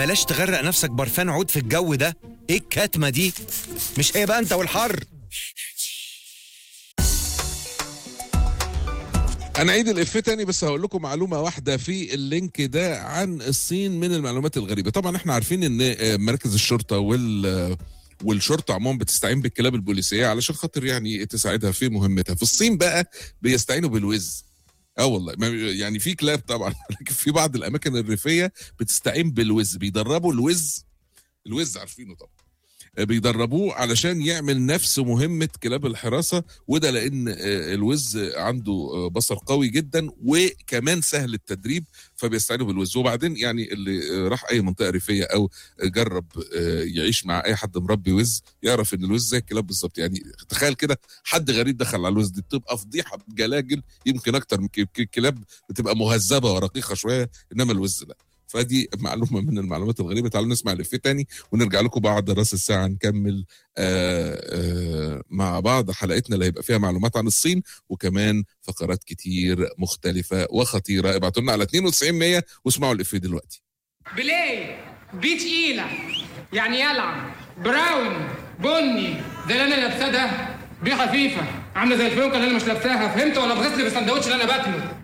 بلاش تغرق نفسك برفان عود في الجو ده ايه الكتمه دي مش هي بقى انت والحر انا عيد الافيه تاني بس هقول لكم معلومه واحده في اللينك ده عن الصين من المعلومات الغريبه طبعا احنا عارفين ان آه، مراكز الشرطه وال آه، والشرطه عموما بتستعين بالكلاب البوليسيه علشان خاطر يعني تساعدها في مهمتها في الصين بقى بيستعينوا بالوز اه والله ما- يعني في كلاب طبعا لكن في بعض الاماكن الريفيه بتستعين بالوز بيدربوا الوز الوز عارفينه طبعا بيدربوه علشان يعمل نفس مهمة كلاب الحراسة وده لأن آه، الوز عنده آه، بصر قوي جدا وكمان سهل التدريب فبيستعينوا بالوز وبعدين يعني اللي آه، راح أي منطقة ريفية أو جرب آه، يعيش مع أي حد مربي وز يعرف إن الوز زي الكلاب بالظبط يعني تخيل كده حد غريب دخل على الوز دي بتبقى فضيحة بجلاجل يمكن أكتر من ك- ك- الكلاب بتبقى مهذبة ورقيقة شوية إنما الوز لا فدي معلومة من المعلومات الغريبة تعالوا نسمع الإفيه تاني ونرجع لكم بعد راس الساعة نكمل آه آه مع بعض حلقتنا اللي هيبقى فيها معلومات عن الصين وكمان فقرات كتير مختلفة وخطيرة ابعتوا لنا على 92 100 واسمعوا الإفيه دلوقتي بلاي بي تقيلة يعني يلعب براون بني ده اللي انا لابساه ده بيه خفيفة عاملة زي الفيونكة اللي انا مش لابساها فهمت ولا بغيت لي بالسندوتش اللي انا باكله